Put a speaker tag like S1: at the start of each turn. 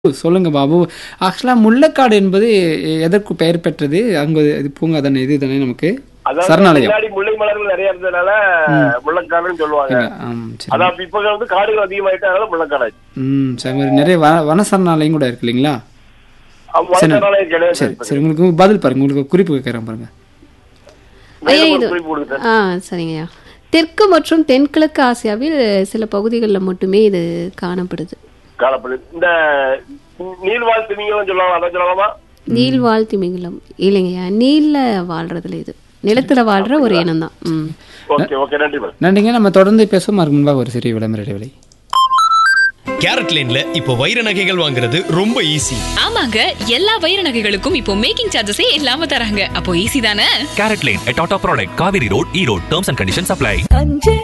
S1: சொல்லுங்க பாபு ஆக்சுவலாக முள்ளக்காடு என்பது எதற்கு பெயர் பெற்றது அங்கே இது பூங்கா தானே இது தானே நமக்கு
S2: அதாவது
S1: சரணாலயம்
S2: முன்னாடி முல்லை மலர்கள் நிறைய இருந்ததுனால முள்ளக்காடுன்னு சொல்லுவாங்க
S1: ஆம் சரி
S2: அதான் இப்ப வந்து காடுகள் அதிகமாயிட்டனால முள்ளக்காடாச்சு
S1: ம் சரி மாதிரி நிறைய வன வன சரணாலயம் கூட இருக்கு இல்லைங்களா சரி.
S2: மலைக்காடாலயம் கிடையாது
S1: சரி சரி உங்களுக்கு பதில் பாருங்க உங்களுக்கு குறிப்பு கேட்குறேன் பாருங்க
S2: மேலும்
S3: ஐயா,
S2: ஒரு
S3: இது-
S2: குறிப்பு கொடுங்க
S3: ஆ சரிங்கய்யா தெற்கு மற்றும் தென்கிழக்கு ஆசியாவில் சில பகுதிகளில் மட்டுமே இது காணப்படுது
S2: காணப்படுது இந்த நீர்வாழ் திமிங்கலம் சொல்லுவாங்க அதை சொல்லலாமா
S3: நீள்வாழ் திமிங்கலம் இல்லைங்கய்யா நீல்ல வாழ்றதுல இது நிலத்துல வாழ்ற ஒரு இனம் தான் ம்
S2: ஓகே ஓகே நன்றி மேடம்
S1: நன்றிங்க நம்ம தொடர்ந்து பேசுவோம் அதுக்கு முன்பாக ஒரு சிறிய விளம்பர இடைவெளி
S4: கேரட் லேன்ல இப்போ வைர நகைகள் வாங்குறது ரொம்ப ஈஸி
S5: ஆமாங்க எல்லா வைர நகைகளுக்கும் இப்போ மேக்கிங் சார்ஜஸே இல்லாம தராங்க அப்போ ஈஸி தானே
S6: Carrot Lane, a Tata product, Kaveri Road, E Road. Terms and conditions apply.